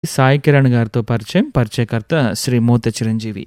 సాయి కిరణ్ గారితో పరిచయం పరిచయకర్త శ్రీ మూత చిరంజీవి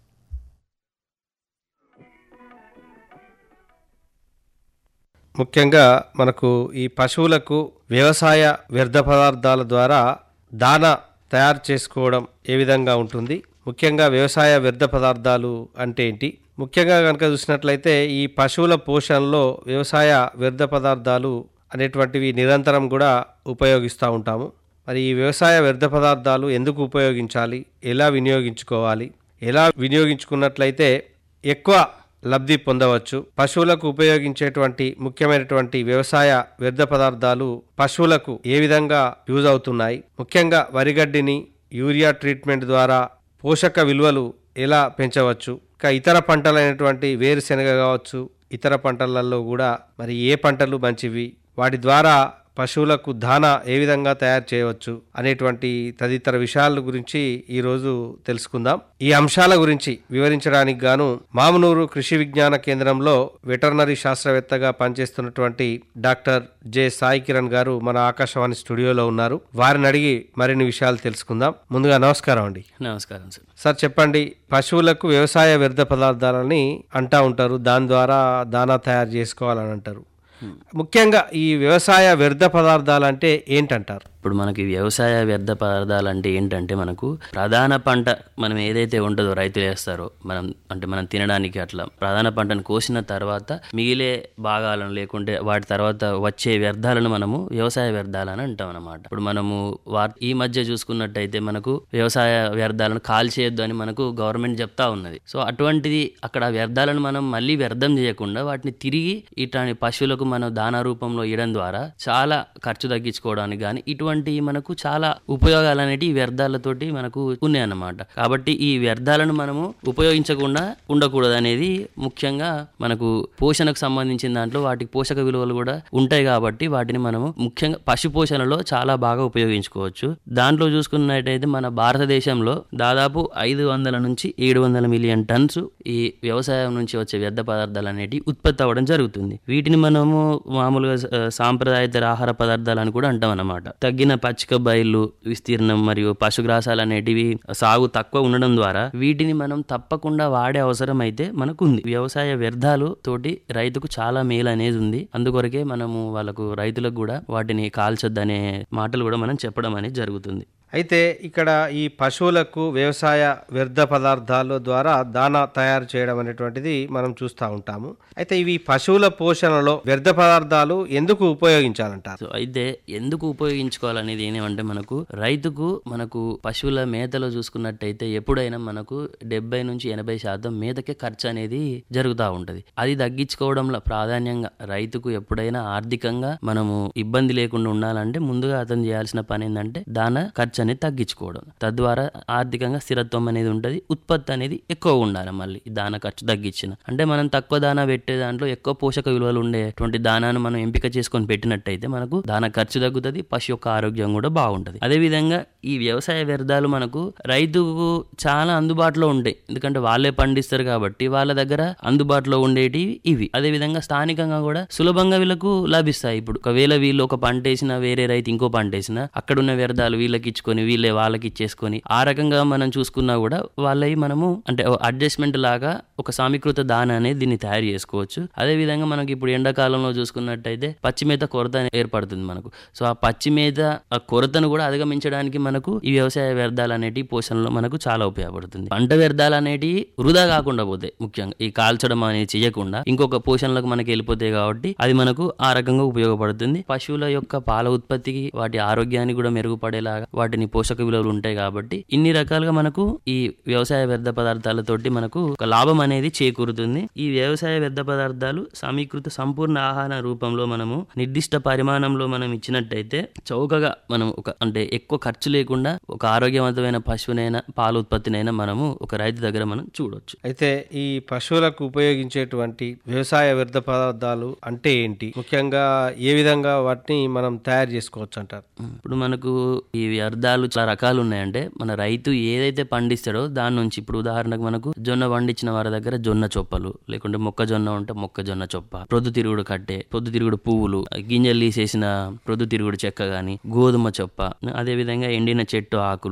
ముఖ్యంగా మనకు ఈ పశువులకు వ్యవసాయ వ్యర్థ పదార్థాల ద్వారా దాన తయారు చేసుకోవడం ఏ విధంగా ఉంటుంది ముఖ్యంగా వ్యవసాయ వ్యర్థ పదార్థాలు అంటే ఏంటి ముఖ్యంగా కనుక చూసినట్లయితే ఈ పశువుల పోషణలో వ్యవసాయ వ్యర్థ పదార్థాలు అనేటువంటివి నిరంతరం కూడా ఉపయోగిస్తూ ఉంటాము మరి ఈ వ్యవసాయ వ్యర్థ పదార్థాలు ఎందుకు ఉపయోగించాలి ఎలా వినియోగించుకోవాలి ఎలా వినియోగించుకున్నట్లయితే ఎక్కువ లబ్ధి పొందవచ్చు పశువులకు ఉపయోగించేటువంటి ముఖ్యమైనటువంటి వ్యవసాయ వ్యర్థ పదార్థాలు పశువులకు ఏ విధంగా యూజ్ అవుతున్నాయి ముఖ్యంగా వరిగడ్డిని యూరియా ట్రీట్మెంట్ ద్వారా పోషక విలువలు ఎలా పెంచవచ్చు ఇంకా ఇతర పంటలైనటువంటి వేరుశెనగ కావచ్చు ఇతర పంటలలో కూడా మరి ఏ పంటలు మంచివి వాటి ద్వారా పశువులకు దాన ఏ విధంగా తయారు చేయవచ్చు అనేటువంటి తదితర విషయాల గురించి ఈరోజు తెలుసుకుందాం ఈ అంశాల గురించి వివరించడానికి గాను మామనూరు కృషి విజ్ఞాన కేంద్రంలో వెటర్నరీ శాస్త్రవేత్తగా పనిచేస్తున్నటువంటి డాక్టర్ జె సాయి కిరణ్ గారు మన ఆకాశవాణి స్టూడియోలో ఉన్నారు వారిని అడిగి మరిన్ని విషయాలు తెలుసుకుందాం ముందుగా నమస్కారం అండి నమస్కారం సార్ సార్ చెప్పండి పశువులకు వ్యవసాయ వ్యర్థ పదార్థాలని అంటా ఉంటారు దాని ద్వారా దానా తయారు చేసుకోవాలని అంటారు ముఖ్యంగా ఈ వ్యవసాయ వ్యర్థ పదార్థాలు అంటే ఏంటంటారు ఇప్పుడు మనకి వ్యవసాయ వ్యర్థ పదార్థాలు అంటే ఏంటంటే మనకు ప్రధాన పంట మనం ఏదైతే ఉంటుందో రైతులు వేస్తారో మనం అంటే మనం తినడానికి అట్లా ప్రధాన పంటను కోసిన తర్వాత మిగిలే భాగాలను లేకుంటే వాటి తర్వాత వచ్చే వ్యర్థాలను మనము వ్యవసాయ వ్యర్థాలని అంటాం అనమాట ఇప్పుడు మనము వా ఈ మధ్య చూసుకున్నట్టయితే మనకు వ్యవసాయ వ్యర్థాలను కాల్చేయొద్దు అని మనకు గవర్నమెంట్ చెప్తా ఉన్నది సో అటువంటిది అక్కడ వ్యర్థాలను మనం మళ్ళీ వ్యర్థం చేయకుండా వాటిని తిరిగి ఇట్లాంటి పశువులకు మనం దానా రూపంలో ఇవ్వడం ద్వారా చాలా ఖర్చు తగ్గించుకోవడానికి కానీ ఇటువంటి మనకు చాలా ఉపయోగాలు అనేవి ఈ వ్యర్థాలతోటి మనకు ఉన్నాయి అన్నమాట కాబట్టి ఈ వ్యర్థాలను మనము ఉపయోగించకుండా ఉండకూడదు అనేది ముఖ్యంగా మనకు పోషణకు సంబంధించిన దాంట్లో వాటికి పోషక విలువలు కూడా ఉంటాయి కాబట్టి వాటిని మనము ముఖ్యంగా పశు పోషణలో చాలా బాగా ఉపయోగించుకోవచ్చు దాంట్లో చూసుకున్నట్టయితే మన భారతదేశంలో దాదాపు ఐదు వందల నుంచి ఏడు వందల మిలియన్ టన్స్ ఈ వ్యవసాయం నుంచి వచ్చే వ్యర్థ పదార్థాలు అనేటివి ఉత్పత్తి అవ్వడం జరుగుతుంది వీటిని మనము మామూలుగా ఆ, సాంప్రదాయేతర ఆహార పదార్థాలు అని కూడా అంటాం అన్నమాట తగ్గిన పచ్చిక బయళ్ళు విస్తీర్ణం మరియు పశుగ్రాసాలు అనేటివి సాగు తక్కువ ఉండడం ద్వారా వీటిని మనం తప్పకుండా వాడే అవసరం అయితే మనకు ఉంది వ్యవసాయ వ్యర్థాలు తోటి రైతుకు చాలా మేలు అనేది ఉంది అందుకొరకే మనము వాళ్ళకు రైతులకు కూడా వాటిని కాల్చొద్దనే మాటలు కూడా మనం చెప్పడం అనేది జరుగుతుంది అయితే ఇక్కడ ఈ పశువులకు వ్యవసాయ వ్యర్థ పదార్థాల ద్వారా దానా తయారు చేయడం అనేటువంటిది మనం చూస్తూ ఉంటాము అయితే ఇవి పశువుల పోషణలో వ్యర్థ పదార్థాలు ఎందుకు ఉపయోగించాలంటారు సో అయితే ఎందుకు ఉపయోగించుకోవాలనేది ఏమంటే మనకు రైతుకు మనకు పశువుల మేతలో చూసుకున్నట్టయితే ఎప్పుడైనా మనకు డెబ్బై నుంచి ఎనభై శాతం మేతకే ఖర్చు అనేది జరుగుతూ ఉంటది అది తగ్గించుకోవడంలో ప్రాధాన్యంగా రైతుకు ఎప్పుడైనా ఆర్థికంగా మనము ఇబ్బంది లేకుండా ఉండాలంటే ముందుగా అతను చేయాల్సిన పని ఏంటంటే దాన ఖర్చు అనేది తగ్గించుకోవడం తద్వారా ఆర్థికంగా స్థిరత్వం అనేది ఉంటుంది ఉత్పత్తి అనేది ఎక్కువ ఉండాలి మళ్ళీ ఈ దాన ఖర్చు తగ్గించిన అంటే మనం తక్కువ దానా పెట్టే దాంట్లో ఎక్కువ పోషక విలువలు ఉండేటువంటి దానాను మనం ఎంపిక చేసుకొని పెట్టినట్టయితే మనకు దాన ఖర్చు తగ్గుతుంది పశు యొక్క ఆరోగ్యం కూడా బాగుంటుంది అదే విధంగా ఈ వ్యవసాయ వ్యర్థాలు మనకు రైతుకు చాలా అందుబాటులో ఉంటాయి ఎందుకంటే వాళ్ళే పండిస్తారు కాబట్టి వాళ్ళ దగ్గర అందుబాటులో ఉండేటివి ఇవి అదే విధంగా స్థానికంగా కూడా సులభంగా వీళ్ళకు లభిస్తాయి ఇప్పుడు ఒకవేళ వీళ్ళు ఒక పంట వేసినా వేరే రైతు ఇంకో పంట వేసినా అక్కడున్న వ్యర్థాలు వీళ్ళకి ఇచ్చుకొని వీళ్ళే వాళ్ళకి ఇచ్చేసుకొని ఆ రకంగా మనం చూసుకున్నా కూడా వాళ్ళవి మనము అంటే అడ్జస్ట్మెంట్ లాగా ఒక సమీకృత దాన అనేది దీన్ని తయారు చేసుకోవచ్చు అదే విధంగా మనకి ఇప్పుడు ఎండాకాలంలో చూసుకున్నట్టయితే పచ్చి మేత కొరత అనేది ఏర్పడుతుంది మనకు సో ఆ పచ్చి మేత ఆ కొరతను కూడా అధిగమించడానికి మనకు ఈ వ్యవసాయ వ్యర్థాలు అనేటివి పోషణలో మనకు చాలా ఉపయోగపడుతుంది పంట వ్యర్థాలు అనేటివి వృధా కాకుండా పోతాయి ముఖ్యంగా ఈ కాల్చడం అనేది చేయకుండా ఇంకొక పోషణలకు మనకి వెళ్ళిపోతాయి కాబట్టి అది మనకు ఆ రకంగా ఉపయోగపడుతుంది పశువుల యొక్క పాల ఉత్పత్తికి వాటి ఆరోగ్యాన్ని కూడా మెరుగుపడేలాగా వాటిని పోషక విలువలు ఉంటాయి కాబట్టి ఇన్ని రకాలుగా మనకు ఈ వ్యవసాయ వ్యర్థ పదార్థాలతోటి మనకు ఒక లాభం అనేది చేకూరుతుంది ఈ వ్యవసాయ వ్యర్థ పదార్థాలు సమీకృత సంపూర్ణ ఆహార రూపంలో మనము నిర్దిష్ట పరిమాణంలో మనం ఇచ్చినట్టయితే చౌకగా మనం ఒక అంటే ఎక్కువ ఖర్చు లేకుండా ఒక ఆరోగ్యవంతమైన పశువునైనా పాల ఉత్పత్తినైనా మనము ఒక రైతు దగ్గర మనం చూడొచ్చు అయితే ఈ పశువులకు ఉపయోగించేటువంటి వ్యవసాయ వ్యర్థ పదార్థాలు అంటే ఏంటి ముఖ్యంగా ఏ విధంగా వాటిని మనం తయారు చేసుకోవచ్చు అంటారు ఇప్పుడు మనకు ఈ వ్యర్థాలు చాలా రకాలు ఉన్నాయంటే మన రైతు ఏదైతే పండిస్తాడో దాని నుంచి ఇప్పుడు ఉదాహరణకు మనకు జొన్న పండించిన వారి దగ్గర జొన్న చొప్పలు లేకుంటే మొక్కజొన్న ఉంటే మొక్కజొన్న చొప్ప ప్రొద్దుతిరుగుడు కట్టె ప్రొద్దుతిరుగుడు పువ్వులు గింజలు తీసేసిన ప్రొద్దుతిరుగుడు చెక్క గాని గోధుమ చొప్ప అదే విధంగా ఎండిన చెట్టు ఆకులు